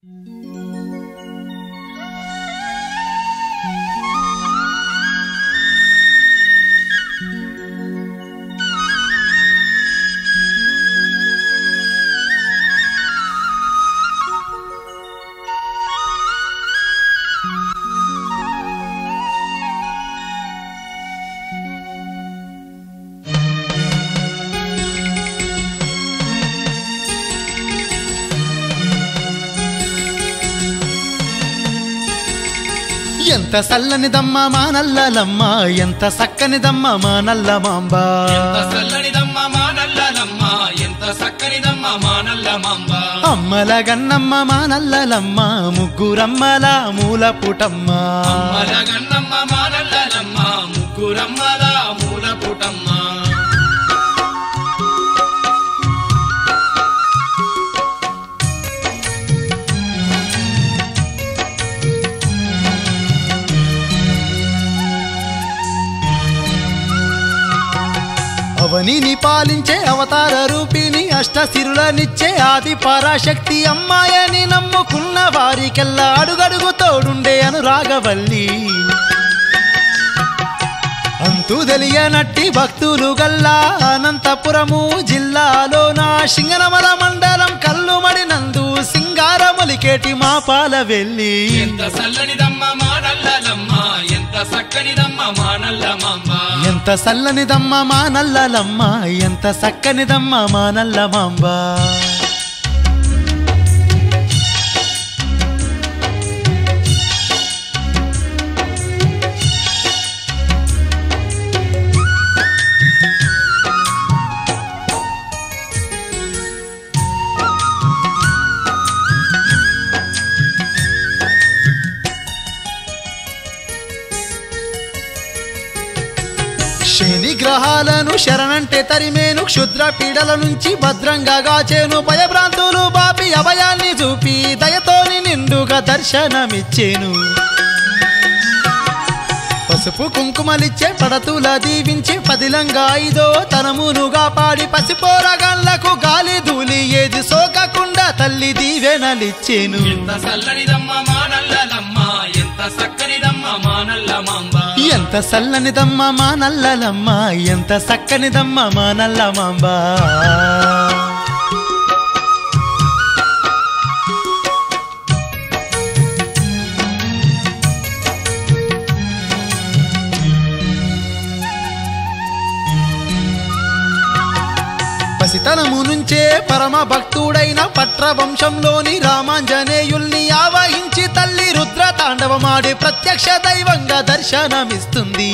ఎంత సల్లనిదమ్మ మా నల్లలమ్మ ఎంత సక్కనిదమ్మ మా నల్ల మాంబ ఎంత చల్లనిదమ్మ మా నల్లలమ్మ ఎంత చక్కనిదమ్మ మా నల్ల మాంబ అమ్మల గన్నమ్మ మా నల్లలమ్మ ముగ్గురమ్మల మూల పుటమ్మ అమ్మల గన్నమ్మ మా నల్లలమ్మ ముగ్గురమ్మల మూల పుటమ్మ అవనిని పాలించే అవతార రూపిణి అష్టసిరులనిచ్చే ఆది పరాశక్తి అమ్మాయని నమ్ముకున్న వారికెల్లా అడుగడుగు తోడుండే అనురాగవల్లి అంతు తెలియనట్టి భక్తులు గల్లా అనంతపురము జిల్లాలోన సింగనమల మండలం కల్లుమడినందు సింగారములికేటి మా పాల వెళ్ళి ఎంత చల్లనిదమ్మ మా నల్లలమ్మ ఎంత చక్కనిదమ్మ మా నల్ల మాంబ ఎంత సల్లనిదమ్మ మా నల్లలమ్మ ఎంత సక్కనిదమ్మ మా నల్ల మాంబ శని గ్రహాలను శరణంటే తరిమేను క్షుద్ర పీడల నుంచి భద్రంగా గాచేను భయభ్రాంతులు బాపి అభయాన్ని చూపి దయతోని నిండుగా దర్శనమిచ్చేను పసుపు కుంకుమలిచ్చే పడతుల దీవించి పదిలంగా ఐదో తనమునుగా పాడి పసిపోరగాళ్లకు గాలి ధూళి ఏది సోకకుండా తల్లి దీవెనలిచ్చేను ఎంత చల్లనిదమ్మ మా నల్లలమ్మ ఎంత చక్కనిదమ్మ మా నల్ల మాంబ ఎంత సల్లనిదమ్మ మా నల్లలమ్మ ఎంత సక్కనిదమ్మ మా నల్ల మాంబ పసితనము నుంచే పరమ భక్తుడైన పట్ర వంశంలోని రామాంజనేయుల్ని ఆవహించి తల్లి రుద్ర తాండవమాడి ప్రత్యక్ష దైవంగా దర్శనమిస్తుంది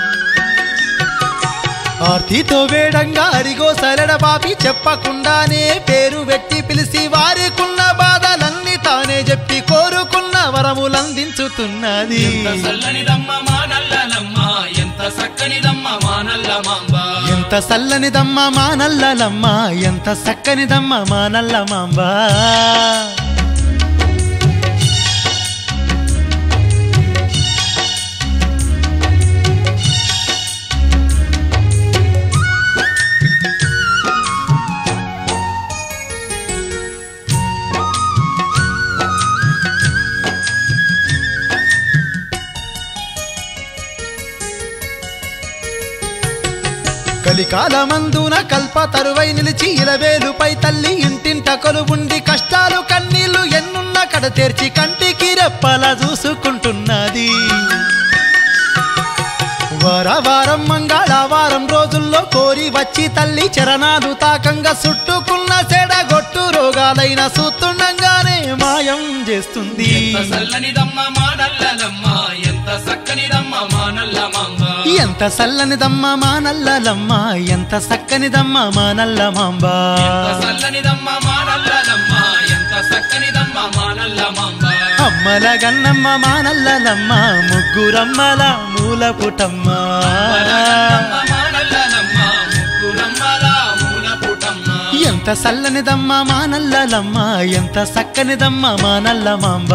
ఆర్తితో వేడంగా అరిగో సరడ బాపి చెప్పకుండానే పేరు పెట్టి పిలిచి వారికున్న బాధలన్నీ తానే చెప్పి కోరుకున్న వరములందించుతున్నది ఎంత చల్లనిదమ్మ మా నల్లలమ్మ ఎంత చక్కనిదమ్మ మా నల్ల మాంబ ఎంత సల్లనిదమ్మ మా నల్లలమ్మ ఎంత సక్కనిదమ్మ మా నల్ల మాంబ కలికాలమందున కల్ప తరువై నిలిచి ఇలవేలుపై తల్లి ఇంటింట కొలువుండి కష్టాలు కన్నీళ్లు ఎన్నున్న కడ తెర్చి కంటికి రెప్పలా చూసుకుంటున్నది వార వారం మంగళవారం రోజుల్లో కోరి వచ్చి తల్లి చరణాలు తాకంగా చుట్టుకున్న సెడగొట్టు రోగాలైన సూతుండగానే మాయం చేస్తుంది ఎంత చల్లనిదమ్మ మా నల్లలమ్మ ఎంత చక్కనిదమ్మ మా నల్ల మాంబ ఎంత సల్లనిదమ్మ మా నల్లలమ్మ ఎంత సక్కనిదమ్మ మా నల్ల మాంబ ఎంత చల్లనిదమ్మ మా నల్లలమ్మ ఎంత చక్కనిదమ్మ మా నల్ల మాంబ అమ్మల గన్నమ్మ మా నల్లలమ్మ ముగ్గురమ్మల మూల పుటమ్మ పరగన్నమ్మ మా నల్లలమ్మ ముగ్గురమ్మల మూల పుటమ్మ ఎంత సల్లనిదమ్మ మా నల్లలమ్మ ఎంత సక్కనిదమ్మ మా నల్ల మాంబ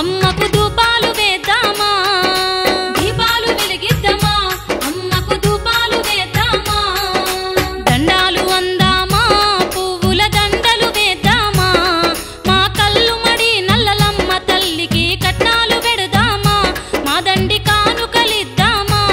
అమ్మకు ధూపాలు వేద్దామా దీపాలు వెలిగిద్దామా అమ్మకు ధూపాలు వేద్దామా దండాలు అందామా పువ్వుల దండలు వేద్దామా మా కళ్ళు మడి నల్లలమ్మ తల్లికి కట్నాలు పెడదామా మా దండి కానుకలిద్దామా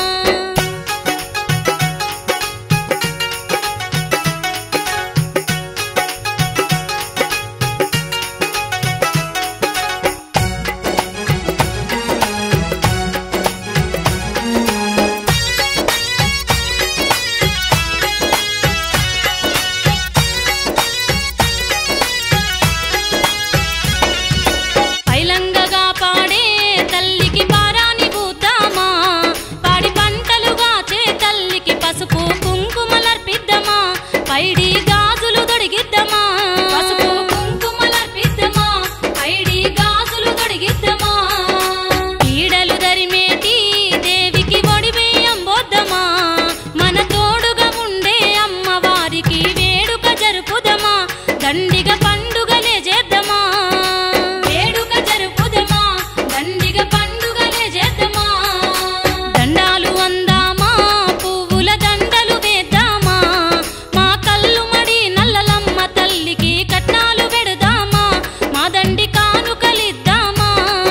పైలంగగా పాడే తల్లికి పారాని పూద్దామా పాడి పంటలుగా చే తల్లికి పసుపు కుంకుమలర్పిద్దామా పైడి గాజులు దొడిగిద్దామా పసుపు కుంకుమలర్పిద్దామా పైడి గాజులు దొడిగిద్దామా పీడలు దరిమేటి దేవికి ఒడి బియ్యం బోద్దమా మన తోడుగా ఉండే అమ్మవారికి వేడుక జరుపుదమా దండిగ పండుగలే చేద్దామా వేడుక జరుపుదమా దండిగ పండుగలే చేద్దామా దండాలు అందామా పువ్వుల దండలు వేద్దామా మా కళ్ళు మడి నల్లలమ్మ తల్లికి కట్నాలు పెడదామా మా దండి కానుకలిద్దామా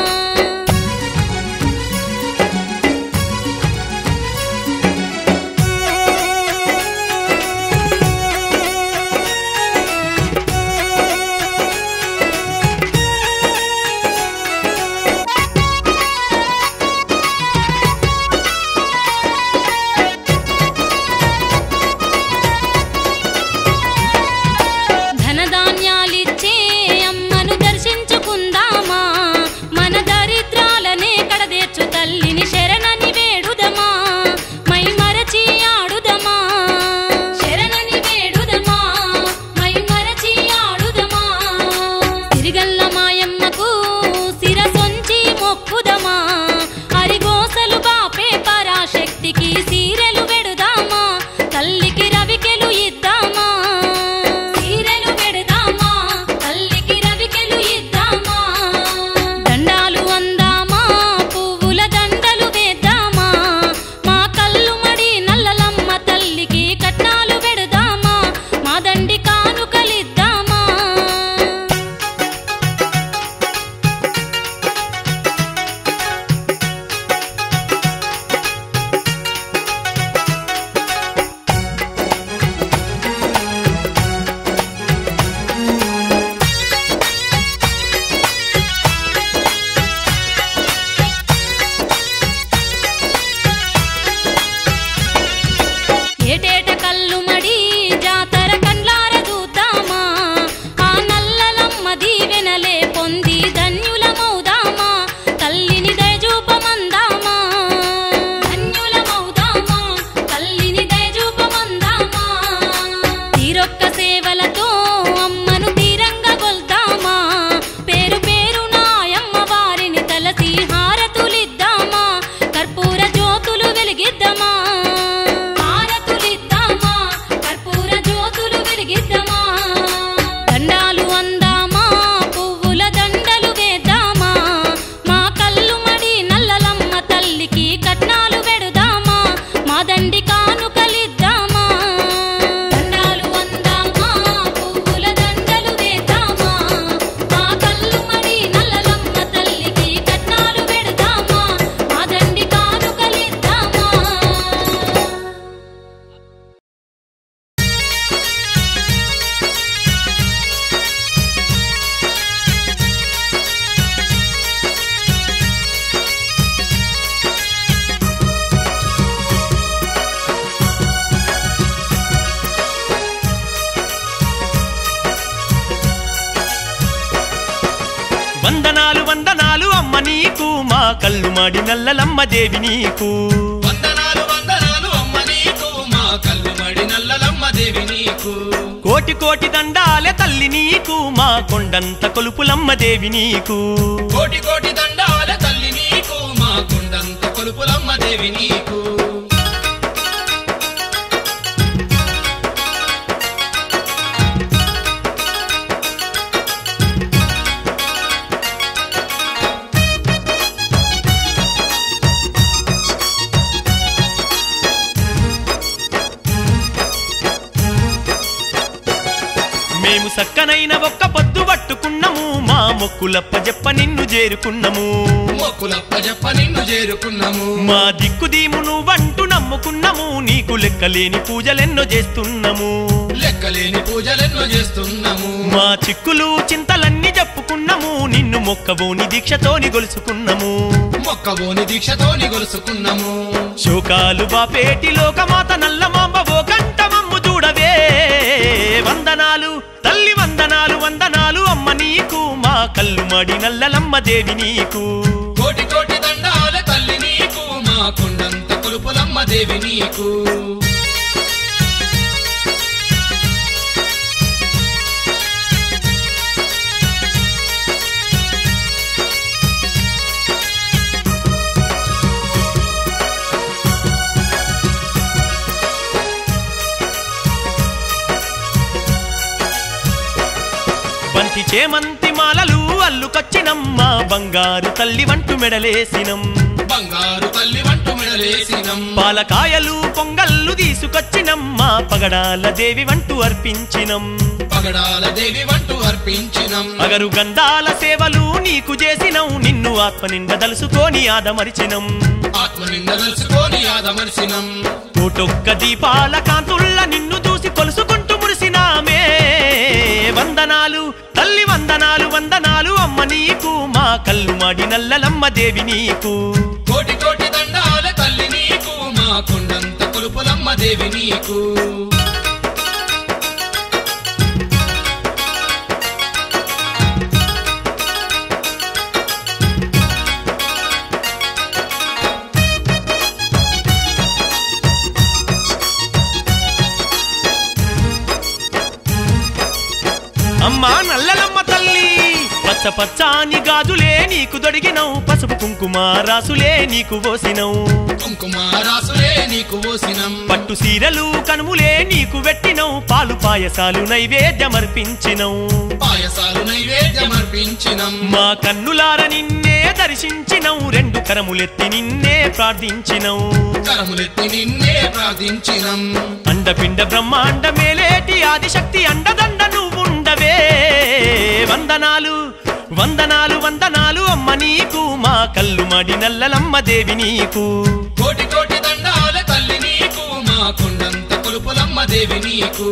ధనధాన్యాలిచ్చే అమ్మను దర్శించుకుందామా మన దరిద్రాలనే కడదేర్చు తల్లిని శరణని వేడుదమా మై మరచి ఆడుదమా శరణని వేడుదమా మై మరచి ఆడుదమా తిరిగల్ల మాయమ్మకు శిరసొంచి మొక్కుదమా హరిగోసలు బాపే పరాశక్తికి సీరెలు పెడుదామా తల్లికి రవికెలు ఇద్దామా సీరెలు పెడదామా తల్లికి రవికెలు ఇద్దామా దండాలు అందామా పువ్వుల దండలు వేద్దామా మా కళ్ళు మడి నల్లలమ్మ తల్లికి కట్నాలు పెడదామా మా దండి కానుకలిద్దామా ఏటేట కళ్ళు మడి జాతర కండ్లార చూద్దామా ఆ నల్లలమ్మ దీవెనలే పొంది ధన్యులమౌదామా తల్లిని దయచూపమందామా ధన్యులమౌదామా తల్లిని దయచూపమందామా తీరొక్క సేవలతో అమ్మను తీరంగా కొల్దామా పేరు పేరు నాయమ్మ వారిని తలసి హారతులిద్దామా కర్పూర జ్యోతులు వెలిగిద్దామా హారతులిద్దామా కర్పూర జ్యోతులు వెలిగిద్దామా దండాలు అందామా పువ్వుల దండలు వేద్దామా మా కళ్ళు మడి నల్లలమ్మ తల్లికి కట్నాలు పెడుదామా మా దండి కానుకలిద్దామా దండాలు అందామా పువ్వుల దండలు వేద్దామా మా కళ్ళు మడి నల్లలమ్మ తల్లికి కట్నాలు పెడుదామా మా దండి కానుకలిద్దామా వందనాలు వందనాలు అమ్మ నీకు మా కళ్ళు మాడి నల్లలమ్మ దేవి నీకు వందనాలు వందనాలు అమ్మ నీకు మా కళ్ళు మడి నల్లలమ్మ దేవి నీకు కోటి కోటి దండాలే తల్లి నీకు మా కొండంత కొలుపులమ్మ దేవి నీకు కోటి కోటి దండాల తల్లి నీకు మా కుండంత కొలుపులమ్మ దేవి నీకు సక్కనైన ఒక్క పొద్దు పట్టుకున్నము మా మొక్కులప్ప చెప్ప నిన్ను చేరుకున్నము మొక్కులప్ప చెప్ప నిన్ను చేరుకున్నాము మా దిక్కు దీము నువ్వంటూ నమ్ముకున్నము నీకు లెక్కలేని పూజలెన్నో చేస్తున్నాము లెక్కలేని పూజలెన్నో చేస్తున్నాము మా చిక్కులు చింతలన్నీ చెప్పుకున్నాము నిన్ను మొక్కబోని దీక్షతోని గొలుసుకున్నాము మొక్కబోని దీక్షతోని గొలుసుకున్నాము శోకాలు బాపేటి లోకమాత నల్లమాంబ ఓ కంఠమమ్ము చూడవే వందనాలు తల్లి వందనాలు వందనాలు అమ్మ నీకు మా కళ్ళు మడి నల్లలమ్మ దేవి నీకు కోటి కోటి దండాల తల్లి నీకు మా కొండంత కొలుపులమ్మ దేవి నీకు బంతి చేమంతి మాలలు అల్లుకొచ్చినమ్మ బంగారు తల్లి వంటు మెడలేసినం బంగారు తల్లి వంట మెడలేసినం పాలకాయలు పొంగల్లు తీసుకొచ్చినమ్మ పగడాల దేవి వంటు అర్పించినం పగడాల దేవి వంటు అర్పించినం అగరు గంధాల సేవలు నీకు చేసినం నిన్ను ఆత్మ నిండ దలుసుకొని ఆదమరిచినం ఆత్మ నింద తెలుసుకొని ఆదమర్శినం కోటొక్క దీపాల కాంతుల్ల నిన్ను చూసి కొలుసుకుంటూ మురిసినామే వందనాలు తల్లి వందనాలు వందనాలు అమ్మ నీకు మా కళ్ళు మాడి నల్లలమ్మ దేవి నీకు కోటి కోటి దండాల తల్లి నీకు మా కొండంత కొలుపులమ్మ దేవి నీకు అమ్మా నల్లలమ్మ తల్లి పచ్చ పచ్చాని గాజులే నీకు దొడిగినవు పసుపు కుంకుమ రాసులే నీకు పోసినవు కుంకుమ రాసులే నీకు పోసినం పట్టు సీరలు కనుములే నీకు పెట్టినవు పాలు పాయసాలు నైవేద్యమర్పించినవు పాయసాలు నైవేద్యమర్పించినం మా కన్నులార నిన్నే దర్శించినవు రెండు కరములెత్తి నిన్నే ప్రార్థించినవు కరములెత్తి నిన్నే ప్రార్థించినం అండపిండ బ్రహ్మాండ మేలేటి ఆదిశక్తి అండదండ నువ్వుండవే వందనాలు వందనాలు వందనాలు అమ్మ నీకు మా కళ్ళు మడి నల్లలమ్మ దేవి నీకు కోటి కోటి దండాల తల్లి నీకు మా కొండంత కొలుపులమ్మ దేవి నీకు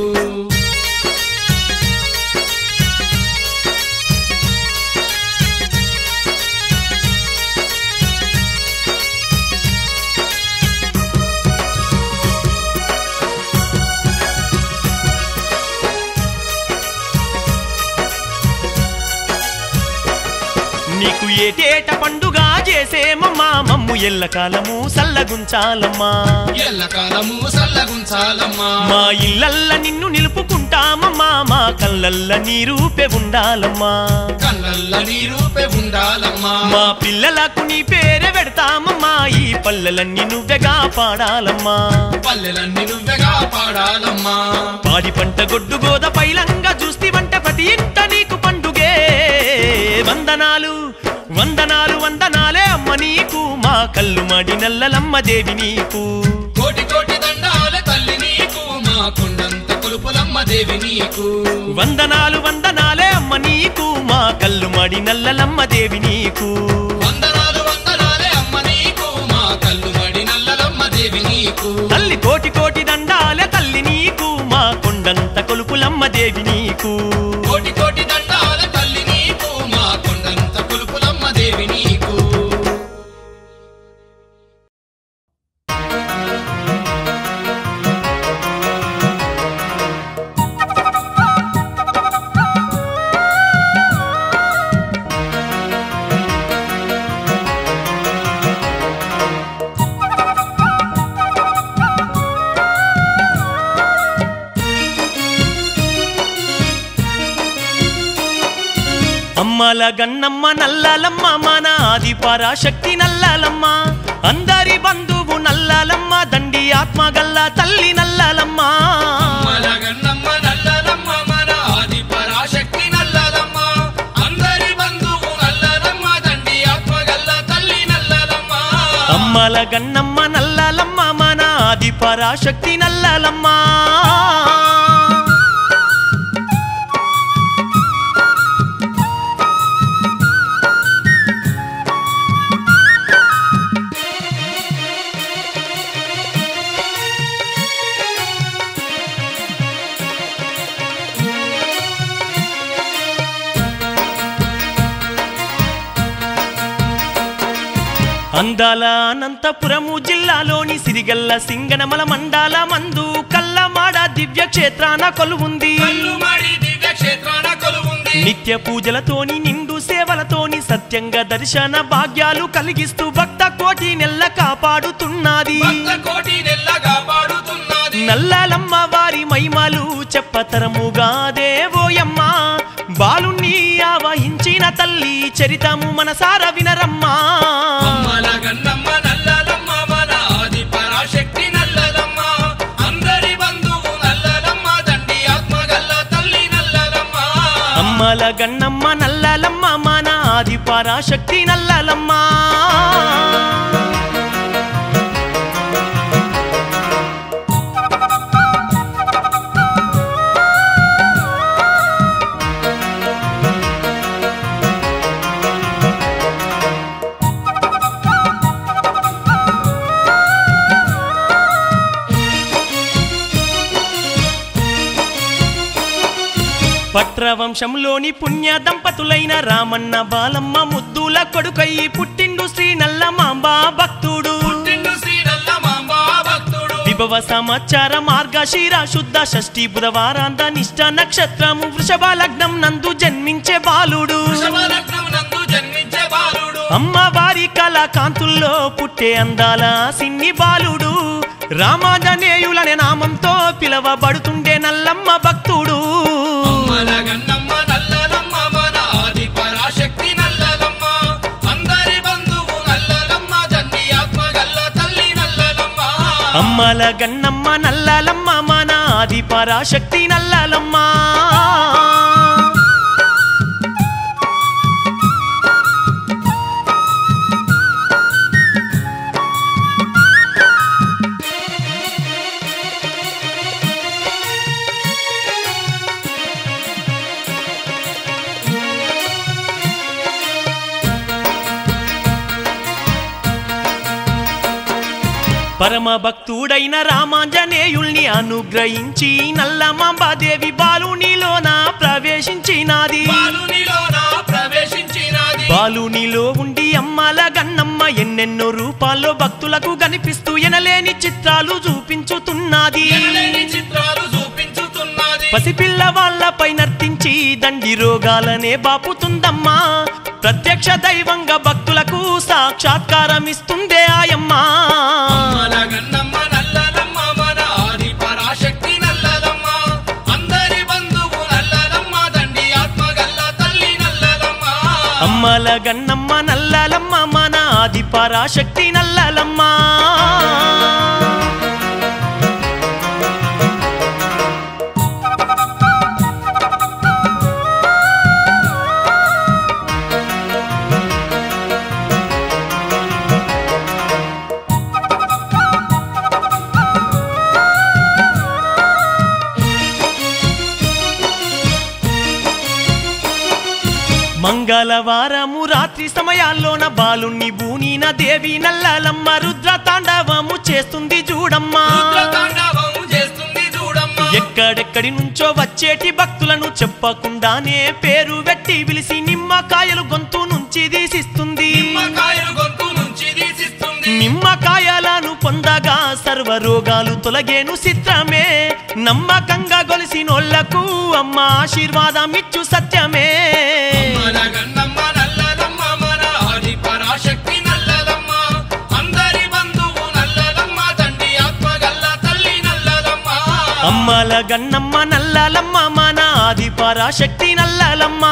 నీకు ఏటేట పండుగ చేసేమమ్మా మమ్ము ఎల్లకాలము సల్లగుంచాలమ్మా ఎల్లకాలము సల్లగుంచాలమ్మా మా ఇల్లల్ల నిన్ను నిలుపుకుంటామమ్మా మా కళ్ళల్ల నీ రూపే ఉండాలమ్మా కళ్ళల్ల నీ రూపే ఉండాలమ్మా మా పిల్లలకు నీ పేరే పెడతామమ్మా ఈ పల్లెలన్నీ నువ్వెగా పాడాలమ్మా పల్లెలన్నీ నువ్వెగా పాడాలమ్మా పాడి పంట గొడ్డు గోద పైలంగా చూస్తి వంట ప్రతి ఇంట నీకు పండుగే వందనాలు వందనాలు వందనాలే అమ్మ నీకు మా కళ్ళు మడి నల్లలమ్మ దేవి నీకు కోటి కోటి దండాల తల్లి నీకు మా కొండంత కొలుపులమ్మ దేవి నీకు వందనాలు వందనాలే అమ్మ నీకు మా కళ్ళు మడి నల్లలమ్మ దేవి నీకు వందనాలు వందనాలే అమ్మ నీకు మా కళ్ళు మడి నల్లలమ్మ దేవి నీకు తల్లి కోటి కోటి దండాలే తల్లి నీకు మా కొండంత కొలుపులమ్మ దేవి నీకు కోటి కోటి దండాల తల్లి నీకు మా కొండంత కొలుపులమ్మ దేవి నీకు అమ్మల గన్నమ్మ నల్లాలమ్మ మన ఆది పరాశక్తి నల్లాలమ్మ అందరి బంధువు నల్లాలమ్మ దండి ఆత్మగల్ల తల్లి నల్లాలమ్మ మన గన్నమ్మ నల్లలమ్మ మన ఆది పరాశక్తి నల్లలమ్మ అందరి బంధువు నల్లలమ్మ దండి ఆత్మగల్ల తల్లి నల్లలమ్మ అమ్మల గన్నమ్మ నల్లాలమ్మ మన ఆది పరాశక్తి నల్లాలమ్మ అందాల అనంతపురము జిల్లాలోని సిరిగల్ల సింగనమల మండల మందు కల్లమాడ దివ్య క్షేత్రాన కొలువుంది కల్లుమాడి దివ్య క్షేత్రాన కొలువుంది నిత్య పూజలతోని నిండు సేవలతోని సత్యంగా దర్శన భాగ్యాలు కలిగిస్తూ భక్త కోటి నెల్ల కాపాడుతున్నది భక్త కోటి నెల్లగా పాడుతున్నది నల్లాలమ్మ వారి మహిమలు చెప్పతరముగా దేవోయమ్మ బాలుణ్ణి ఆవహించిన తల్లి చరితము మనసార వినరమ్మా అమ్మల గన్నమ్మ నల్లలమ్మ మన ఆది పరాశక్తి నల్లలమ్మ అందరి బంధువు నల్లలమ్మ దండి ఆత్మగల్ల తల్లి నల్లలమ్మ అమ్మల గన్నమ్మ నల్లలమ్మ మన ఆది పరాశక్తి నల్లలమ్మ పట్రవంశంలోని పుణ్య దంపతులైన రామన్న బాలమ్మ ముద్దుల కొడుకయ్యి పుట్టిండు శ్రీ నల్లమాంబ భక్తుడు పుట్టిండు శ్రీ నల్లమాంబ భక్తుడు విభవ సమాచార మార్గశిర శుద్ధ షష్ఠి బుధవారాంత నిష్ట నక్షత్రము వృషభ లగ్నం నందు జన్మించే బాలుడు వృషభలగ్నం నందు జన్మించే బాలుడు అమ్మవారి కళ కాంతుల్లో పుట్టే అందాల సిన్ని బాలుడు రామాంజనేయులనే నామంతో పిలవబడుతుండే నల్లమ్మ భక్తుడు అమ్మల గన్నమ్మ నల్లలమ్మ మన ఆది పరాశక్తి నల్లలమ్మ అందరి బంధువు నల్లలమ్మ దండి ఆత్మగల్ల తల్లి నల్లలమ్మ అమ్మల గన్నమ్మ నల్లలమ్మ మన ఆది పరాశక్తి నల్లలమ్మ పరమ భక్తుడైన రామాంజనేయుల్ని అనుగ్రహించి నల్లమాంబాదేవి బాలునిలోన ప్రవేశించినాది బాలునిలోన ప్రవేశించినది బాలునిలో ఉండి అమ్మల గన్నమ్మ ఎన్నెన్నో రూపాల్లో భక్తులకు కనిపిస్తూ ఎనలేని చిత్రాలు చూపించుతున్నది ఎనలేని చిత్రాలు చూపించుతున్నది పసిపిల్ల వాళ్ళపై నర్తించి దండి రోగాలనే బాపుతుందమ్మా ప్రత్యక్ష దైవంగా భక్తులకు సాక్షాత్కారం ఇస్తుందే ఆయమ్మా అమ్మల గన్నమ్మ నల్లలమ్మ మన ఆది పరాశక్తి నల్లలమ్మ అందరి బంధువు నల్లలమ్మ దండి ఆత్మగల్ల తల్లి నల్లలమ్మ అమ్మల గన్నమ్మ నల్లలమ్మ మన ఆది పరాశక్తి నల్లలమ్మ మంగళవారము రాత్రి సమయాల్లోన బాలుణ్ణి బూనిన దేవి నల్లలమ్మ రుద్ర తాండవము చేస్తుంది చూడమ్మా రుద్రతాండవం చేస్తుంది చూడమ్మ ఎక్కడెక్కడి నుంచో వచ్చేటి భక్తులను చెప్పకుండానే పేరు పెట్టి పిలిచి నిమ్మకాయలు గొంతు నుంచి తీసిస్తుంది నిమ్మకాయలు గొంతు నుంచి తీసిస్తుంది నిమ్మకాయలను పొందగా సర్వ రోగాలు తొలగేను చిత్రమే నమ్మకంగా గొలిసినోళ్లకు అమ్మ ఆశీర్వాదం ఇచ్చు సత్యమే మన గన్నమ్మ నల్లలమ్మ మన ఆది పరాశక్తి నల్లలమ్మ అందరి బంధువు నల్లలమ్మ తండ్రి ఆత్మగల్ల తల్లి నల్లలమ్మ అమ్మల గన్నమ్మ నల్లలమ్మ మన ఆది పరాశక్తి నల్లలమ్మ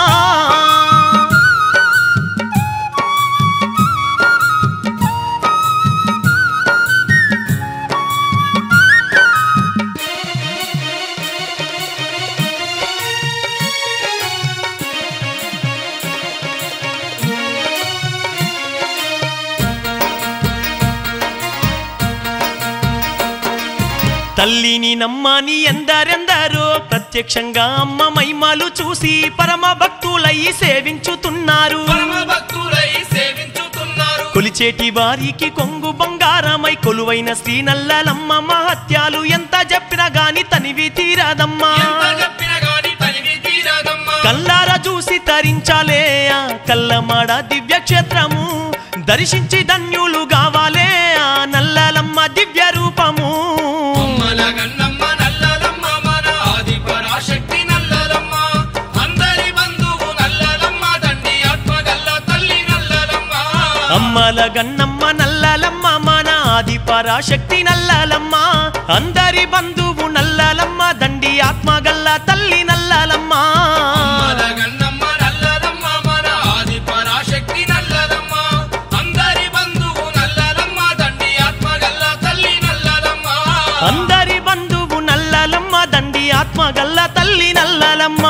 తల్లిని నమ్మని ఎందరెందరో ప్రత్యక్షంగా అమ్మ మహిమలు చూసి పరమ భక్తులయ్యి సేవించుతున్నారు పరమ భక్తులై సేవించుతున్నారు కొలిచేటి వారికి కొంగు బంగారమై కొలువైన శ్రీ నల్లలమ్మ మహత్యాలు ఎంత చెప్పినా గాని తనివి తీరాదమ్మా ఎంత చెప్పిన గాని తనివి తీరదమ్మ కల్లార చూసి తరించాలే ఆ కల్లమాడ దివ్య క్షేత్రము దర్శించి ధన్యులు కావాలే ఆ నల్లలమ్మ దివ్య రూపము అమ్మల గన్నమ్మ నల్లలమ్మ మన ఆది పరాశక్తి నల్లలమ్మ అందరి బంధువు నల్లలమ్మ దండి ఆత్మగల్ల తల్లి నల్లలమ్మ అమ్మల గన్నమ్మ నల్లలమ్మ మన ఆది పరాశక్తి నల్లలమ్మ అందరి బంధువు నల్లలమ్మ దండి ఆత్మగల్ల తల్లి నల్లలమ్మ అమ్మల గన్నమ్మ నల్లలమ్మ మన ఆది పరాశక్తి నల్లలమ్మ అందరి బంధువు నల్లలమ్మ దండి ఆత్మగల్ల తల్లి నల్లలమ్మ అందరి బంధువు నల్లలమ్మ దండి ఆత్మగల్ల తల్లి నల్లలమ్మ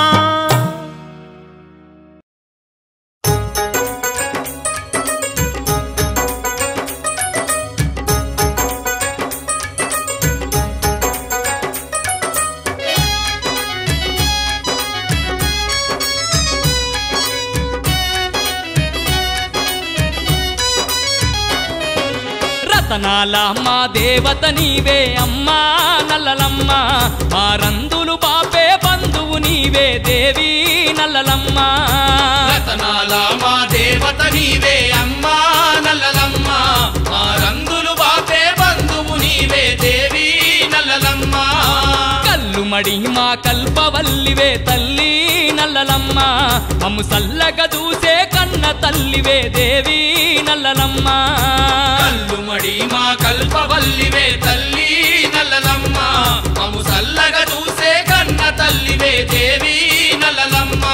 రతనాల మా దేవత నీవే అమ్మా నల్లలమ్మ మా రందులు బాపే బంధువు నీవే దేవి నల్లలమ్మ రతనాల మా దేవత నీవే అమ్మా నల్లలమ్మ మా రంగులు బాపే బంధువు నీవే దేవి నల్లలమ్మ కల్లు మడి మా కల్పవల్లివే తల్లి నల్లలమ్మ మమ్ము సల్లగా చూసే కన్న తల్లివే దేవి నల్లలమ్మ కల్లు మడి మా కల్పవల్లివే తల్లి నల్లలమ్మ మము సల్లగా చూసే కన్న తల్లివే దేవి నల్లలమ్మ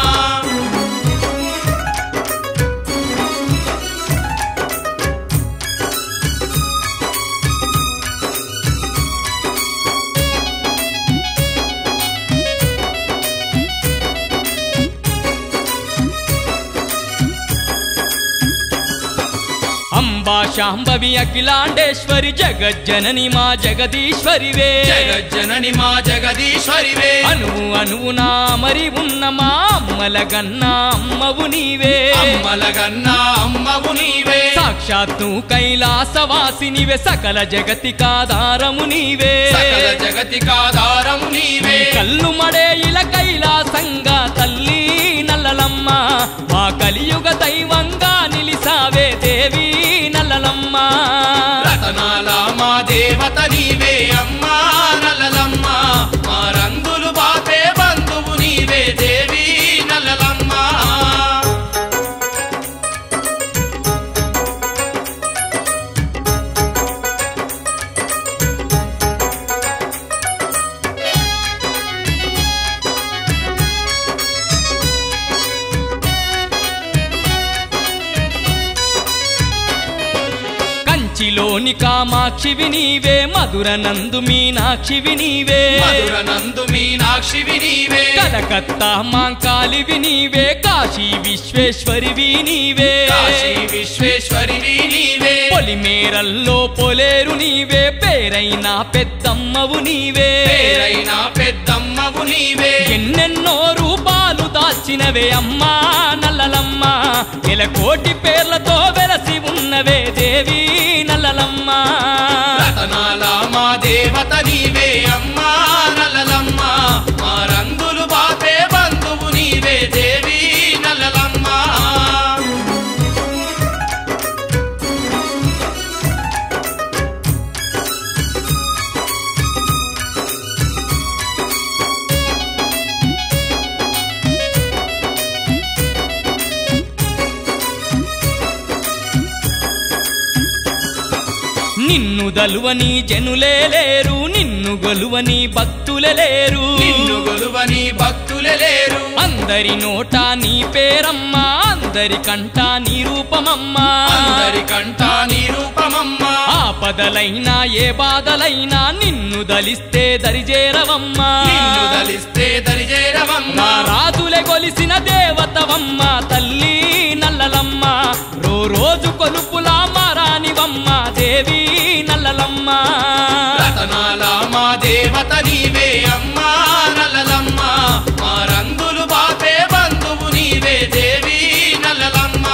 అంబా శాంభవి అఖిలాండేశ్వరి జగజ్జనని మా జగదీశ్వరివే జగజ్జనని మా జగదీశ్వరివే అనువు అనువు నా మరి ఉన్న మా అమ్మల గన్నా అమ్మవు నీవే అమ్మలగన్నా అమ్మవు నీవే సాక్షాత్తు కైలాసవాసినివే సకల జగతి కాదారము నీవే సకల జగతికాధారము నీవే కల్లు మడే ఇల కైలాసంగా తల్లి నల్లలమ్మ మా కలియుగ దైవంగా నిలిసావే దేవి నల్లలమ్మ రతనాల మా దేవత నీవే అమ్మా నల్లలమ్మ మా రంగులు బాపే బంధువు నీవే దేవి నల్లలమ్మ కంచిలోని కామాక్షివి నీవే మధుర నందు మీనాక్షివి నీవే మధుర నందు మీనాక్షివి నీవే కలకత్తా మాంకాలివి నీవే కాశీ విశ్వేశ్వరివి నీవే కాశీ విశ్వేశ్వరివి నీవే పొలిమేరల్లో పొలేరు నీవే పేరైన పెద్దమ్మవు నీవే పేరైన పెద్దమ్మవు నీవే ఎన్నెన్నో రూపాలు దాల్చినవే అమ్మా నల్లలమ్మ కోటి పేర్లతో వెలసి ఉన్నవే దేవి నల్లలమ్మ రతనాల మా దేవత నీవే అమ్మా నల్లలమ్మ మా రంగులు బాపే బంధువు నీవే దేవి నల్లలమ్మ నిన్ను దలువని జనులే లేరు నిన్ను గొలువని భక్తులే లేరు నిన్ను గొలువని భక్తులే లేరు అందరి నోట నీ పేరమ్మా అందరి కంట నీ రూపమమ్మా అందరి కంట నీ రూపమమ్మా ఆపదలైనా ఏ బాధలైనా నిన్ను దలిస్తే దరిజేరవమ్మా నిన్ను దలిస్తే దరిజేరవమ్మా నా రాజులే కొలిసిన దేవతవమ్మ తల్లి నల్లలమ్మ రో రోజు కొలుపులా మారానివమ్మ దేవి నల్లలమ్మ రతనాల మా దేవత నీవే అమ్మా నల్లలమ్మ మా రంగులు బాపే బంధువు నీవే దేవి నల్లలమ్మ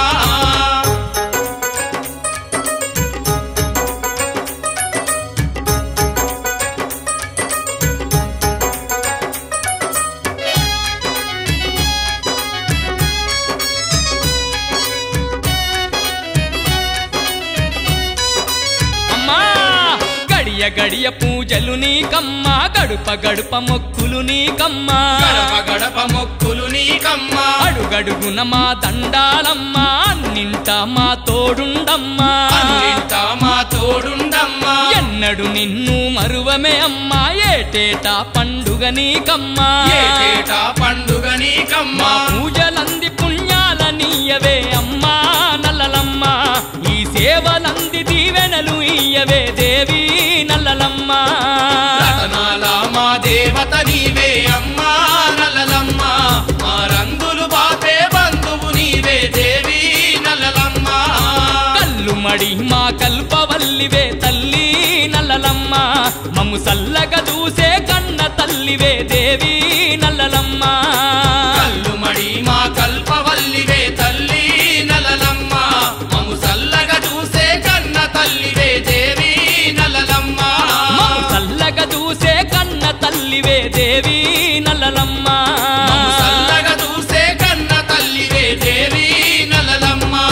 గడియ గడియ పూజలు నీకమ్మా గడుప గడుప మొక్కులు నీకమ్మా గడప గడప మొక్కులు నీకమ్మా అడుగడుగున మా దండాలమ్మా అన్నింట మా తోడుండమ్మా అన్నింట మా తోడుండమ్మా ఎన్నడు నిన్ను మరువమే అమ్మా ఏటేటా పండుగ నీకమ్మా ఏటేటా పండుగ మా నీకమ్మా పూజలంది పుణ్యాల నీయవే అమ్మా నల్లలమ్మా ఈ సేవలంది దీవెనలు ఇయ్యవే దేవి నల్లలమ్మా రతనాల మా దేవత నీవే అమ్మా నల్లలమ్మా మా రంగులు బాపే బంధువు నీవే దేవి నల్లలమ్మా కల్లు మడి మా కల్పవల్లివే తల్లి నల్లలమ్మా మమ్ము సల్లగా చూసే కన్న తల్లివే దేవి నల్లలమ్మా కల్లు మడి మా కల్పవల్లివే తల్లి నల్లలమ్మా మము సల్లగా చూసే కన్న తల్లివే దేవి నల్లలమ్మా మమ్ము సల్లగా చూసే కన్న తల్లివే దేవి నల్లలమ్మా మము సల్లగా చూసే కన్న తల్లివే దేవి నల్లలమ్మా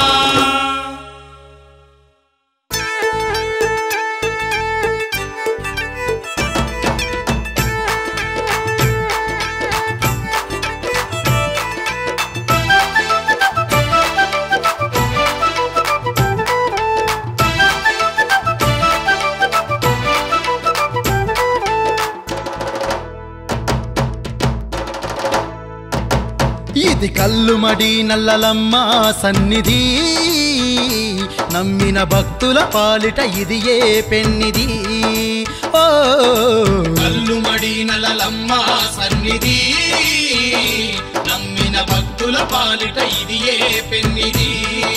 ఇది కల్లుమడి నల్లలమ్మ సన్నిధి నమ్మిన భక్తుల పాలిట ఇది ఏ పెన్నిది ఓ కల్లుమడి నల్లలమ్మ సన్నిధి నమ్మిన భక్తుల పాలిట ఇది ఏ పెన్నిది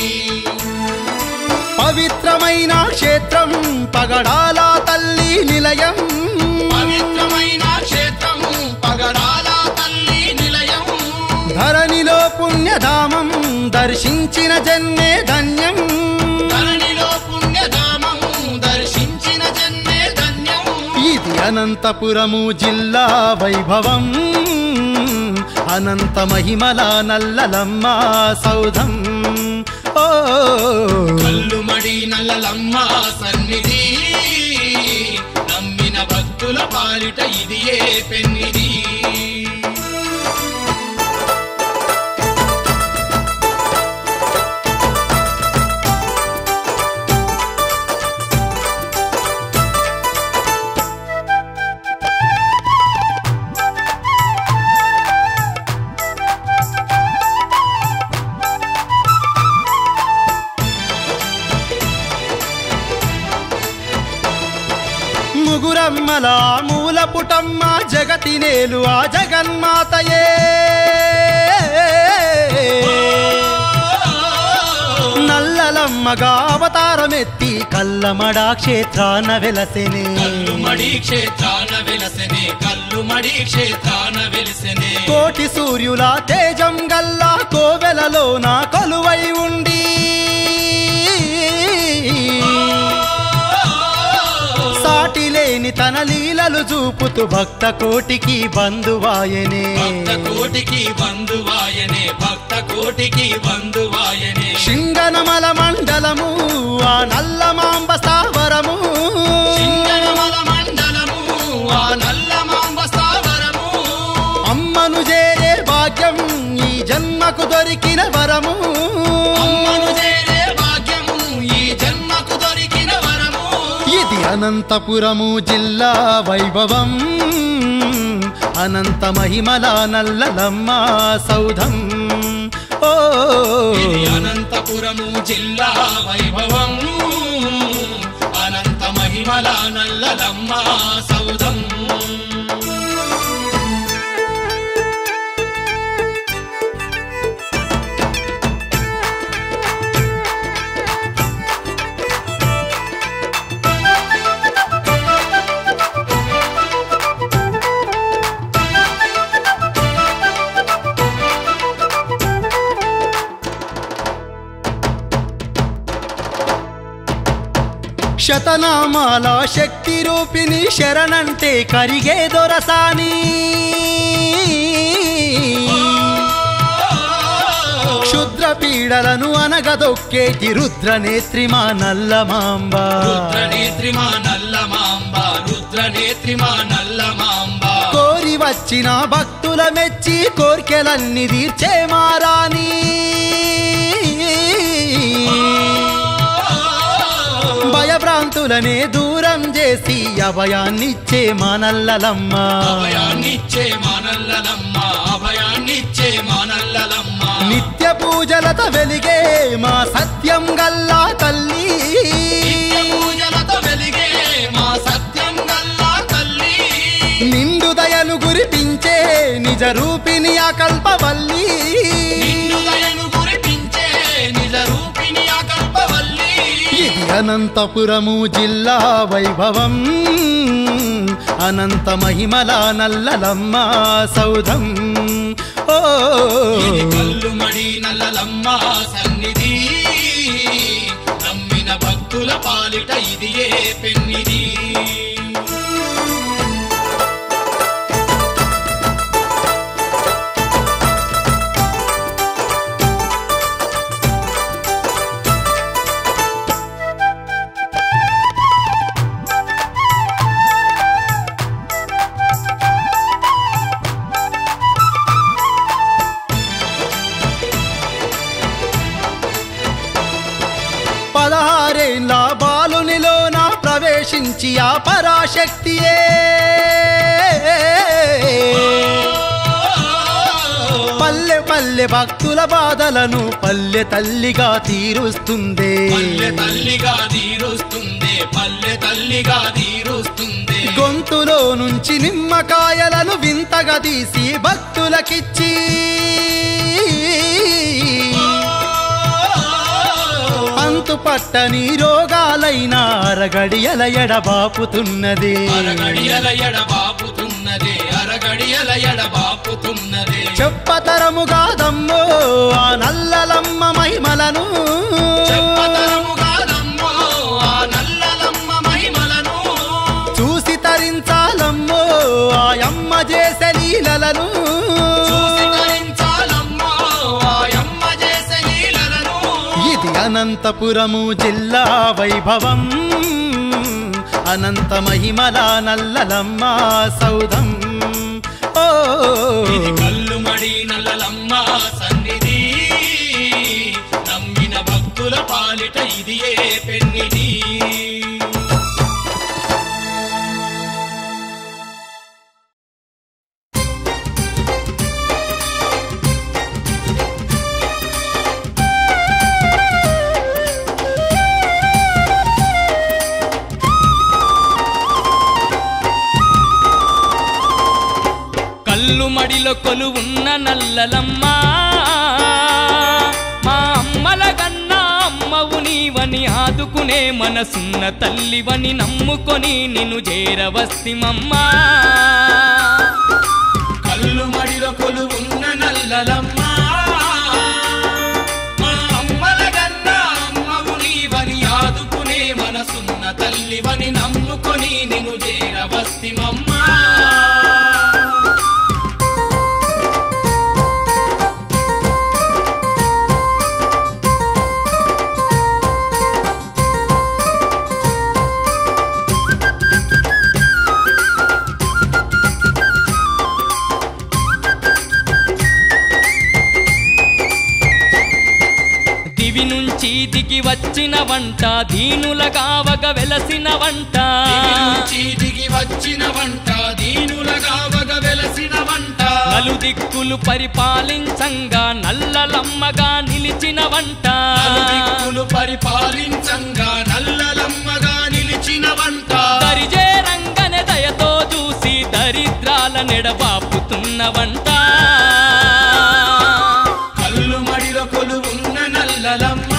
పవిత్రమైన క్షేత్రం పగడాల తల్లి నిలయం పవిత్రమైన క్షేత్రం పగడాల తల్లి నిలయం ధరణిలో పుణ్యధామం దర్శించిన జన్మే ధన్యం ధరణిలో పుణ్యధామం దర్శించిన జన్మే ధన్యం ఇది అనంతపురము జిల్లా వైభవం అనంత మహిమల నల్లలమ్మ సౌధం ఓ కల్లుమడి నల్లలమ్మ సన్నిధి నమ్మిన భక్తుల పాలిట ఇది ఏ పెన్నిది ముగురమ్మల మూల పుటమ్మ జగతి నేలు ఆ జగన్మాతయే నల్లలమ్మగా అవతారమెత్తి కల్లమడా క్షేత్రాన వెలసెనే కల్లుమడి క్షేత్రాన వెలసెనే కల్లుమడి క్షేత్రాన వెలసెనే కోటి సూర్యుల తేజం గల్లా కోవెలలోన కొలువై ఉండి సాటి లేని తన లీలలు చూపుతూ భక్త కోటికి బంధువాయనే భక్త కోటికి బంధువాయనే భక్త కోటికి బంధువాయనే శృంగనమల మండలము ఆ నల్లమాంబ స్థావరము చింగనమల మండలము ఆ నల్ల మాంబ స్థావరము అమ్మను చేరే భాగ్యం ఈ జన్మకు దొరికిన వరము అమ్మను చేరే భాగ్యము ఈ జన్మకు దొరికిన వరము ఇది అనంతపురము జిల్లా వైభవం అనంత మహిమల నల్లలమ్మ సౌధం ఓ ఇది అనంతపురము జిల్లా వైభవం అనంత మహిమల నల్లలమ్మ సౌధం శతనామాల శక్తి రూపిణి శరణంటే కరిగే దొరసాని క్షుద్ర పీడలను అనగదొక్కేటి రుద్రనేత్రి మా నల్లమాంబ రుద్రనేత్రి మా నల్ల మాంబ రుద్రనేత్రి మా నల్ల మాంబ కోరి వచ్చిన భక్తుల మెచ్చి కోర్కెలన్నీ తీర్చే మారాని భయభ్రాంతులనే దూరం చేసి అభయాన్నిచ్చే మానల్లలమ్మ అభయాన్నిచ్చే మా నల్లలమ్మ అభయాన్నిచ్చే మా నల్లలమ్మ నిత్య పూజలతో వెలిగే మా సత్యం గల్లా తల్లి నిత్య పూజలతో వెలిగే మా సత్యం గల్లా తల్లి నిండు దయను గురిపించే నిజ రూపిణి ఆ కల్పవల్లి నిన్ను దయను కురిపించే నిజ రూపిణి ఆ కల్పవల్లి ఇది అనంతపురము జిల్లా వైభవం అనంత మహిమల నల్లలమ్మ సౌధం ఓ ఇది కల్లు మడి నల్లలమ్మ సన్నిధి నమ్మిన భక్తుల పాలిట ఇది ఏ పెన్నిది పదహారేళ్ళ బాలునిలోన ప్రవేశించి ఆ పరాశక్తియే పల్లె పల్లె భక్తుల బాధలను పల్లె తల్లిగా తీరుస్తుందే పల్లె తల్లిగా తీరుస్తుంది పల్లె తల్లిగా తీరుస్తుంది గొంతులో నుంచి నిమ్మకాయలను వింతగా తీసి భక్తులకిచ్చి అంతు పట్టని రోగాలైన అరగడియల ఎడబాపుతున్నది అరగడియల ఎడబాపుతున్నదే అరగడియల ఎడబాపుతున్నదే చెప్పతరముగా దమ్మో ఆ నల్లలమ్మ మహిమలను చెప్పతరము కాదమ్మో ఆ నల్లలమ్మ మహిమలను చూసి తరించాలమ్మో ఆ అమ్మ చేసే లీలలను చూసి తరించాలమ్మో ఆయమ్మ చేసే లీలలను ఇది అనంతపురము జిల్లా వైభవం అనంత మహిమల నల్లలమ్మ సౌధం ఓ ఇది కల్లు మడి నల్లలమ్మ సన్నిధి నమ్మిన భక్తుల పాలిట ఇది ఏ పెన్నిది కల్లు మడిలో కొలువున్న నల్లలమ్మ మా అమ్మల కన్నా అమ్మవు నీవని ఆదుకునే మనసున్న తల్లివని నమ్ముకొని నిన్ను చేరవస్తిమమ్మా కల్లు మడిలో కొలువున్న నల్లలమ్మ మా అమ్మల కన్నా అమ్మవు నీవని ఆదుకునే మనసున్న తల్లివని నమ్ముకొని నిన్ను చేరవస్తిమమ్మా దివి నుంచి దిగి వచ్చిన వంట దీనుల కావగ వెలసిన వంట దివి నుంచి దిగి వచ్చిన వంట దీనులగా వగ వెలసిన వంట నలు దిక్కులు పరిపాలించంగా నల్లలమ్మగా నిలిచిన వంట నలుదిక్కులు పరిపాలించంగా నల్లలమ్మగా నిలిచిన వంట దరిజే రంగనే దయతో చూసి దరిద్రాల నెడబాపుతున్న వంట కల్లు మడిలో కొలువున్న నల్లలమ్మ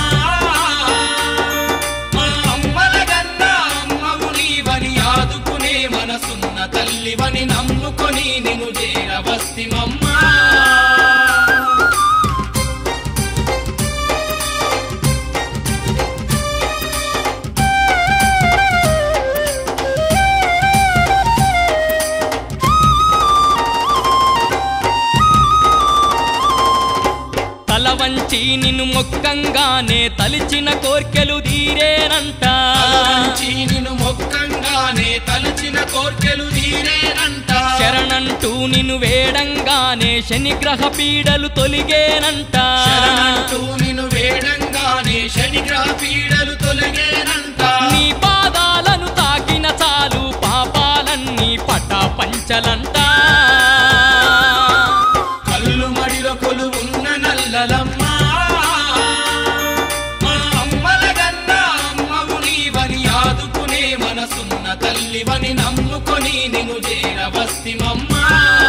మా అమ్మల కన్నా అమ్మవు నీవని ఆదుకునే మనసున్న తల్లివని నమ్ముకొని నిన్ను చేరవస్తిమమ్మా తల వంచి నిన్ను మొక్కంగానే తలిచిన కోర్కెలు తీరేనంట తల వంచి నిన్ను మొక్కంగా వేడంగానే తలచిన కోర్కెలు తీరేనంట శరణంటూ నిన్ను వేడంగానే శనిగ్రహ పీడలు తొలిగేనంట శరణంటూ నిన్ను వేడంగానే శనిగ్రహ పీడలు తొలగేనంట నీ పాదాలను తాకిన చాలు పాపాలన్నీ పటా పంచలంట కళ్ళు మడిలో కొలువున్న నల్లలమ్మ మా అమ్మల గన్నా అమ్మవు నీవని ఆదుకునే మనసున్న తల్లివని నమ్ముకొని నిన్ను చేరవస్తిమమ్మా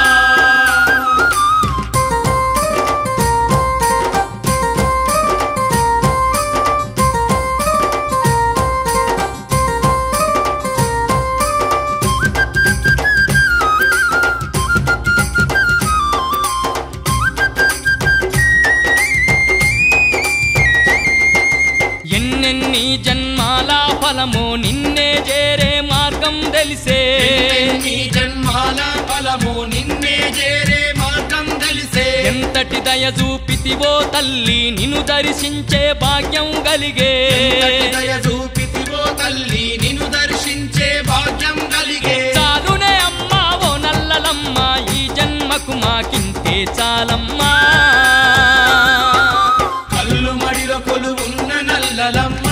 ఎన్నెన్ని జన్మాల ఫలమో నిన్నే చేరే మార్గం తెలిసే నీ జన్మాల ఫలము నిన్నే చేరే మార్గం తెలిసే ఎంతటి దయ చూపితివో తల్లి నిన్ను దర్శించే భాగ్యం కలిగే ఎంతటి దయ చూపితివో తల్లి నిన్ను దర్శించే భాగ్యం కలిగే చాలునే అమ్మా ఓ నల్లలమ్మ ఈ జన్మకు మాకింతే చాలమ్మా కళ్ళు మడిలో కొలువున్న నల్లలమ్మ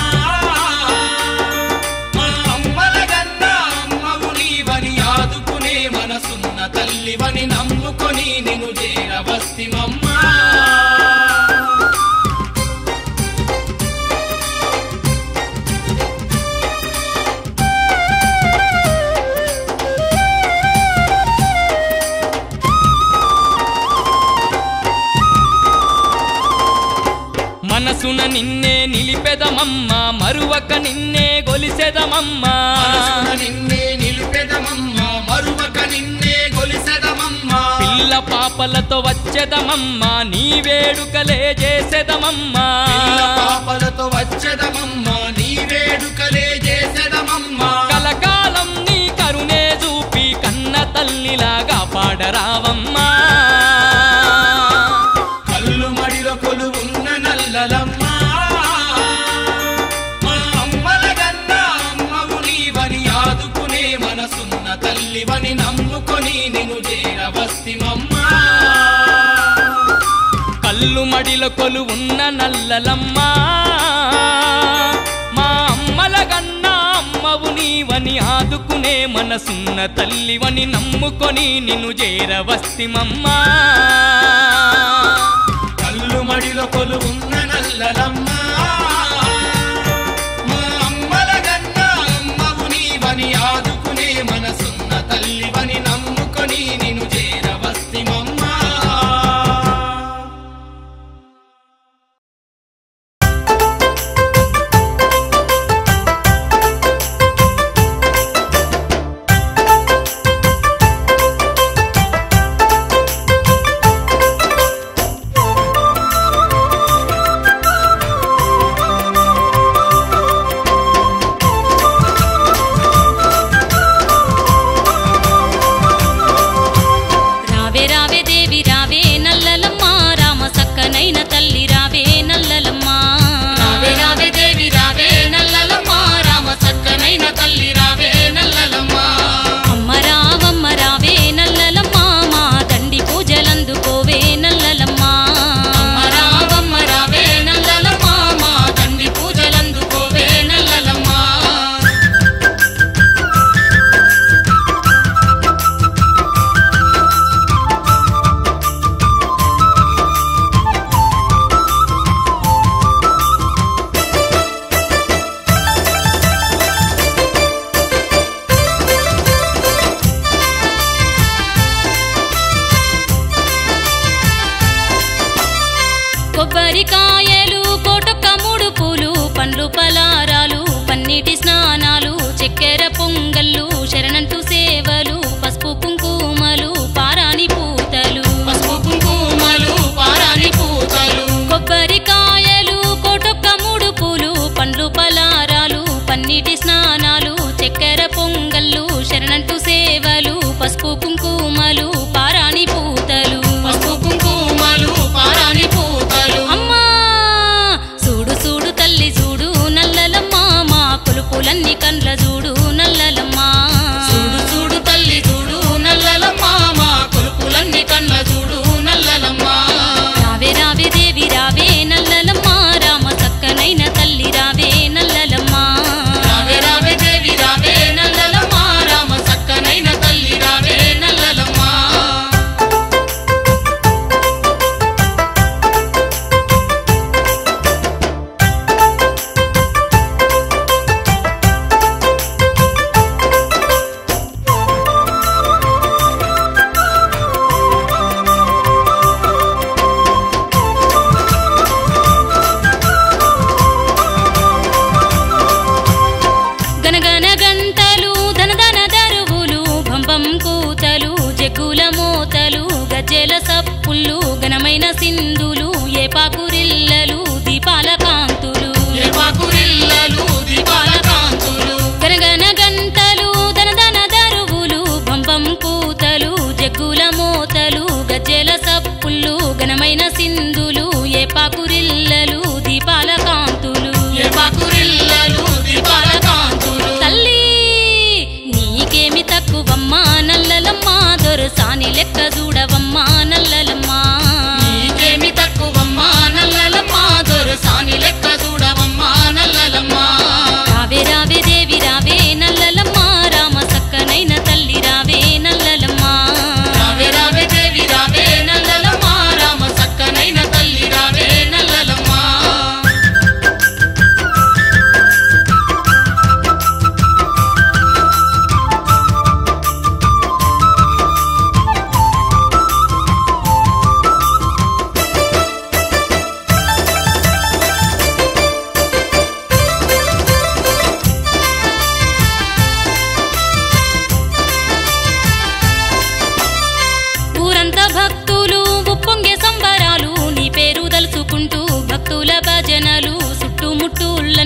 మా అమ్మల గన్నా అమ్మవు నీవని ఆదుకునే మనసున్న తల్లివని నమ్ముకొని నిన్ను చేరవస్తిమమ్మా మనసున నిన్నే నిలిపెదమమ్మ మరువక నిన్నే గొలిసెదమమ్మ మనసున నిన్నే నిలిపెదమమ్మ మరువక నిన్నే గొలిసెదమమ్మ పిల్ల పాపలతో వచ్చెదమమ్మ నీ వేడుకలే చేసెదమమ్మ పిల్ల పాపలతో వచ్చెదమమ్మ నీ వేడుకలే చేసెదమమ్మ కలకాలం నీ కరుణే చూపి కన్న తల్లిలాగా పాడరావమ్మా కళ్ళు మడిలో కొలువున్న నల్లలమ్మ మా అమ్మల గన్నా అమ్మవు నీవని ఆదుకునే మనసున్న తల్లివని నమ్ముకొని నిన్ను చేరవస్తిమమ్మా కళ్ళు మడిలో కొలువున్న నల్లలమ్మా మా అమ్మల గన్నా అమ్మవు నీవని ఆదుకునే మనసున్న తల్లివని నమ్ముకొని నిన్ను చేరవస్తిమమ్మా కళ్ళు మడిలో కొలువున్న నల్లలమ్మ మా అమ్మల గన్నా అమ్మవు నీవని ఆదుకునే మనసున్న తల్లివని నమ్ముకొని నిన్ను చేరవస్తిమమ్మా ఆ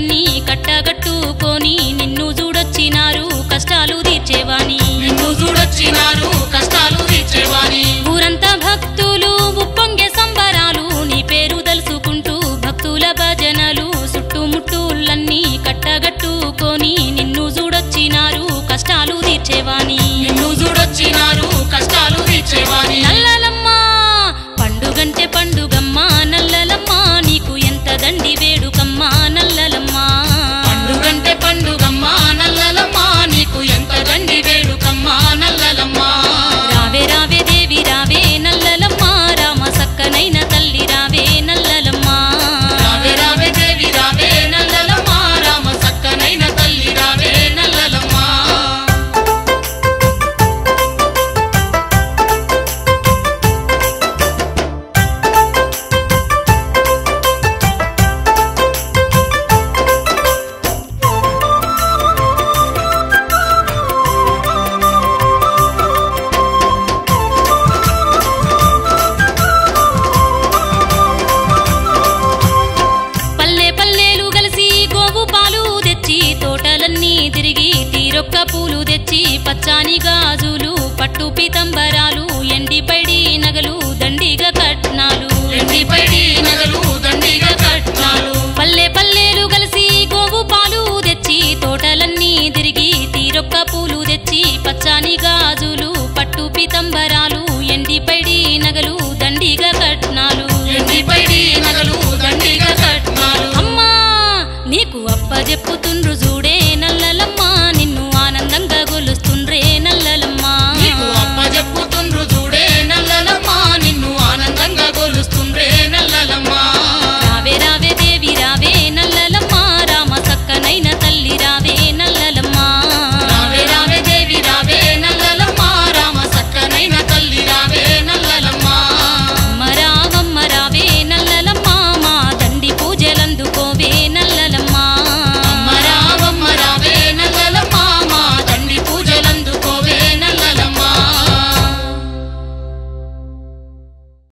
ముట్టులన్నీ కట్టగట్టుకొని నిన్ను చూడొచ్చినారు కష్టాలు తీర్చేవాని నిన్ను చూడొచ్చినారు కష్టాలు తీర్చేవాని ఊరంతా భక్తులు ఉప్పొంగే సంబరాలు నీ పేరు తలుసుకుంటూ భక్తుల భజనలు చుట్టుముట్టులన్నీ కట్టగట్టుకొని నిన్ను చూడొచ్చినారు కష్టాలు తీర్చేవాని నిన్ను చూడొచ్చినారు కష్టాలు తీర్చేవాని నల్లలమ్మ పండుగంటే పండుగమ్మ నల్లలమ్మ నీకు ఎంత దండి వేడుకమ్మ నల్లలమ్మ పండుగంటే పండుగమ్మ నల్లలమ్మ నీకు ఎంత గండి వేడుకమ్మ నల్లలమ్మ రావే రావే దేవి రావే నల్లలమ్మ రామ సక్కనైన తల్లి రావే నల్లలమ్మ రావే రావే దేవి రావే నల్లలమ్మ రామ సక్కనైన తల్లి రావే నల్లలమ్మ పల్లె పల్లెలు కలిసి గోవు పాలు తెచ్చి తోటలన్నీ తిరిగి తీరొక్క పూలు తెచ్చి పచ్చాని గాజులు పట్టు పీతంబరాలు ఎండిపడి నగలు దండిగా కట్నాలు ఎండిపైడి నగలు దండిగా కట్నాలు పల్లె పల్లెలు కలిసి గోవు పాలు తెచ్చి తోటలన్నీ తిరిగి తీరొక్క పూలు తెచ్చి పచ్చాని గాజులు పట్టు పీతంబరాలు ఎండిపడి నగలు దండిగా కట్నాలు ఎండిపైడి నగలు దండిగా కట్నాలు అమ్మా నీకు అప్ప చెప్పుతుండ్రు చూడే